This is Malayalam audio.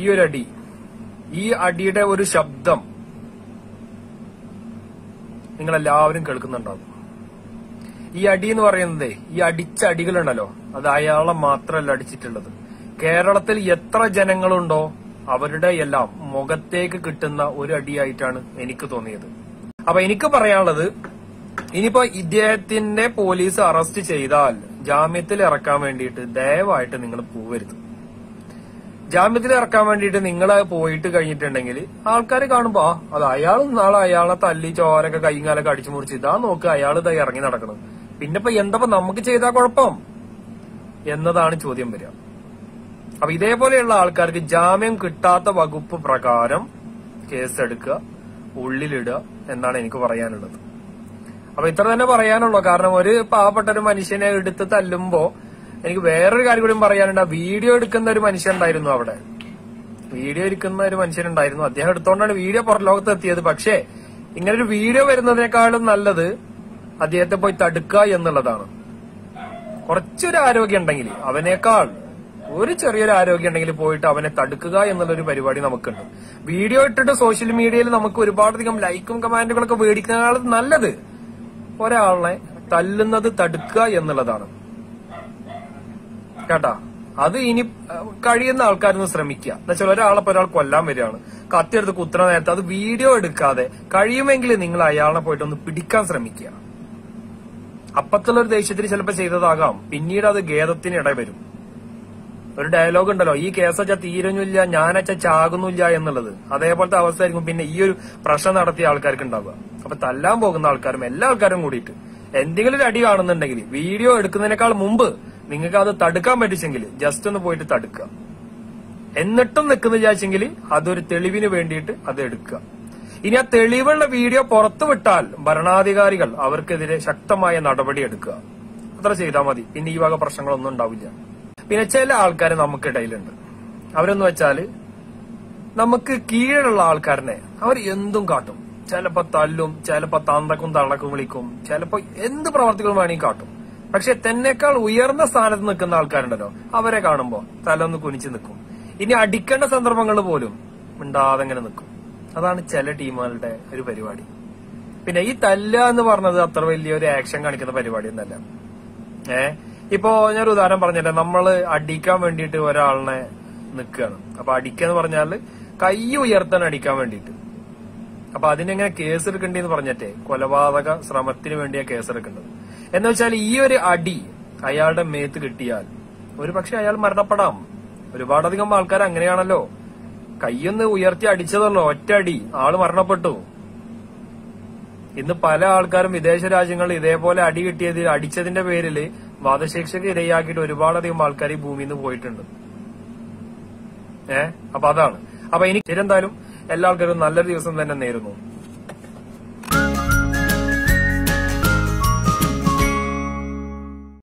ഈ ഒരു അടി ഈ അടിയുടെ ഒരു ശബ്ദം നിങ്ങൾ എല്ലാവരും കേൾക്കുന്നുണ്ടാവും ഈ അടി എന്ന് പറയുന്നത് ഈ അടിച്ച അടികളുണ്ടല്ലോ അത് അയാളെ മാത്രമല്ല അടിച്ചിട്ടുള്ളത് കേരളത്തിൽ എത്ര ജനങ്ങളുണ്ടോ അവരുടെ എല്ലാം മുഖത്തേക്ക് കിട്ടുന്ന ഒരു അടിയായിട്ടാണ് എനിക്ക് തോന്നിയത് അപ്പൊ എനിക്ക് പറയാനുള്ളത് ഇനിയിപ്പോ ഇദ്ദേഹത്തിന്റെ പോലീസ് അറസ്റ്റ് ചെയ്താൽ ജാമ്യത്തിൽ ഇറക്കാൻ വേണ്ടിയിട്ട് ദയവായിട്ട് നിങ്ങൾ പോവരുത് ജാമ്യത്തിൽ ഇറക്കാൻ വേണ്ടിയിട്ട് നിങ്ങൾ പോയിട്ട് കഴിഞ്ഞിട്ടുണ്ടെങ്കിൽ ആൾക്കാർ കാണുമ്പോ ആ, അത് അയാൾ നാളെ അയാളെ തല്ലി ചോരൊക്കെ കൈയും കാലൊക്കെ അടിച്ചു മുറിച്ച് ഇതാ നോക്ക് അയാൾ ഇതാ ഇറങ്ങി നടക്കണം പിന്നെ ഇപ്പൊ എന്താ നമുക്ക് ചെയ്താ കുഴപ്പം എന്നതാണ് ചോദ്യം വരിക അപ്പൊ ഇതേപോലെയുള്ള ആൾക്കാർക്ക് ജാമ്യം കിട്ടാത്ത വകുപ്പ് പ്രകാരം കേസെടുക്കുക ഉള്ളിലിടുക എന്നാണ് എനിക്ക് പറയാനുള്ളത് അപ്പൊ ഇത്ര തന്നെ പറയാനുള്ളൂ കാരണം ഒരു പാവപ്പെട്ട ഒരു മനുഷ്യനെ എടുത്ത് തല്ലുമ്പോ എനിക്ക് വേറൊരു കാര്യം കൂടി പറയാനുണ്ട് ആ വീഡിയോ എടുക്കുന്ന ഒരു മനുഷ്യൻ ഉണ്ടായിരുന്നു അവിടെ വീഡിയോ എടുക്കുന്ന ഒരു മനുഷ്യനുണ്ടായിരുന്നു അദ്ദേഹം എടുത്തോണ്ടാണ് വീഡിയോ പുറം ലോകത്ത് എത്തിയത് പക്ഷേ ഇങ്ങനെ ഒരു വീഡിയോ വരുന്നതിനേക്കാളും നല്ലത് അദ്ദേഹത്തെ പോയി തടുക്കുക എന്നുള്ളതാണ് കുറച്ചൊരു ആരോഗ്യം ഉണ്ടെങ്കിൽ അവനേക്കാൾ ഒരു ചെറിയൊരു ആരോഗ്യം ഉണ്ടെങ്കിൽ പോയിട്ട് അവനെ തടുക്കുക എന്നുള്ളൊരു പരിപാടി നമുക്കുണ്ട് വീഡിയോ ഇട്ടിട്ട് സോഷ്യൽ മീഡിയയിൽ നമുക്ക് ഒരുപാടധികം ലൈക്കും കമാൻഡുകളൊക്കെ മേടിക്കുന്നതിനേക്കാളും നല്ലത് ഒരാളെ തല്ലുന്നത് തടുക്കുക എന്നുള്ളതാണ് കേട്ടാ അത് ഇനി അഹ്, കഴിയുന്ന ആൾക്കാരൊന്ന് ശ്രമിക്കുക എന്നുവെച്ചാൽ ഒരാളെ ഇപ്പൊ ഒരാൾ കൊല്ലാൻ വരികയാണ് കത്തിയെടുത്ത് കുത്തുന്ന നേരത്തെ അത് വീഡിയോ എടുക്കാതെ കഴിയുമെങ്കിൽ നിങ്ങൾ അയാളെ പോയിട്ട് ഒന്ന് പിടിക്കാൻ ശ്രമിക്കുക അപ്പത്തുള്ള ഒരു ദേഷ്യത്തിന് ചിലപ്പോൾ ചെയ്തതാകാം പിന്നീട് അത് ഖേദത്തിന് ഇടവരും ഒരു ഡയലോഗ് ഉണ്ടല്ലോ ഈ കേസച്ച തീരുന്നില്ല ഞാനച്ച ചാകുന്നില്ല എന്നുള്ളത് അതേപോലത്തെ അവസ്ഥ ആയിരിക്കും പിന്നെ ഈ ഒരു പ്രശ്നം നടത്തിയ ആൾക്കാർക്ക് ഉണ്ടാവുക അപ്പൊ തല്ലാൻ പോകുന്ന ആൾക്കാരും എല്ലാ ആൾക്കാരും കൂടിയിട്ട് എന്തെങ്കിലും ഒരു അടി കാണുന്നുണ്ടെങ്കിൽ വീഡിയോ എടുക്കുന്നതിനേക്കാൾ മുമ്പ് നിങ്ങൾക്ക് അത് തടുക്കാൻ പറ്റിച്ചെങ്കിൽ ജസ്റ്റ് ഒന്ന് പോയിട്ട് തടുക്കുക എന്നിട്ടും നിൽക്കുന്ന വിചാരിച്ചെങ്കിൽ അതൊരു തെളിവിന് വേണ്ടിയിട്ട് അത് എടുക്കുക ഇനി ആ തെളിവുള്ള വീഡിയോ പുറത്തു വിട്ടാൽ ഭരണാധികാരികൾ അവർക്കെതിരെ ശക്തമായ നടപടി എടുക്കുക അത്ര ചെയ്താൽ മതി പിന്നെ ഈ വക പ്രശ്നങ്ങളൊന്നും ഉണ്ടാവില്ല പിന്നെ ചില ആൾക്കാർ നമുക്കിടയിലുണ്ട് അവരെന്ന് വെച്ചാല് നമുക്ക് കീഴിലുള്ള ആൾക്കാരനെ അവർ എന്തും കാട്ടും ചിലപ്പോ തല്ലും ചിലപ്പോ തന്തക്കും തള്ളക്കും വിളിക്കും ചിലപ്പോ എന്ത് പ്രവർത്തികളും വേണമെങ്കിൽ കാട്ടും പക്ഷെ തന്നെക്കാൾ ഉയർന്ന സ്ഥാനത്ത് നിൽക്കുന്ന ആൾക്കാരുണ്ടല്ലോ അവരെ കാണുമ്പോ തല ഒന്ന് കുനിച്ച് നിൽക്കും ഇനി അടിക്കേണ്ട സന്ദർഭങ്ങൾ പോലും മിണ്ടാതെ ഇങ്ങനെ നിൽക്കും അതാണ് ചില ടീമുകളുടെ ഒരു പരിപാടി പിന്നെ ഈ തല്ല എന്ന് പറഞ്ഞത് അത്ര വലിയൊരു ആക്ഷൻ കാണിക്കുന്ന പരിപാടി ഒന്നല്ല ഏ ഇപ്പോ ഞാനൊരു ഉദാഹരണം പറഞ്ഞില്ലേ നമ്മള് അടിക്കാൻ വേണ്ടിയിട്ട് ഒരാളിനെ നിൽക്കുകയാണ് അപ്പൊ അടിക്കാന്ന് പറഞ്ഞാല് കൈ ഉയർത്താൻ അടിക്കാൻ വേണ്ടിയിട്ട് അപ്പൊ അതിനെങ്ങനെ കേസ് എടുക്കണ്ടെന്ന് പറഞ്ഞിട്ടേ കൊലപാതക ശ്രമത്തിന് വേണ്ടിയാ കേസ് എടുക്കേണ്ടത് എന്ന് വെച്ചാൽ ഈ ഒരു അടി അയാളുടെ മേത്ത് കിട്ടിയാൽ ഒരു പക്ഷെ അയാൾ മരണപ്പെടാം ഒരുപാടധികം ആൾക്കാർ അങ്ങനെയാണല്ലോ കൈയൊന്ന് ഉയർത്തി അടിച്ചതല്ലോ ഒറ്റ അടി ആള് മരണപ്പെട്ടു ഇന്ന് പല ആൾക്കാരും വിദേശ രാജ്യങ്ങളിൽ ഇതേപോലെ അടി കിട്ടിയത് അടിച്ചതിന്റെ പേരില് വധശിക്ഷയ്ക്ക് ഇരയാക്കിയിട്ട് ഒരുപാടധികം ആൾക്കാർ ഈ ഭൂമിയിൽ നിന്ന് പോയിട്ടുണ്ട് ഏ അപ്പൊ അതാണ് അപ്പൊ എനിക്ക് ശരി എന്തായാലും എല്ലാ ആൾക്കാരും നല്ലൊരു ദിവസം തന്നെ നേരുന്നു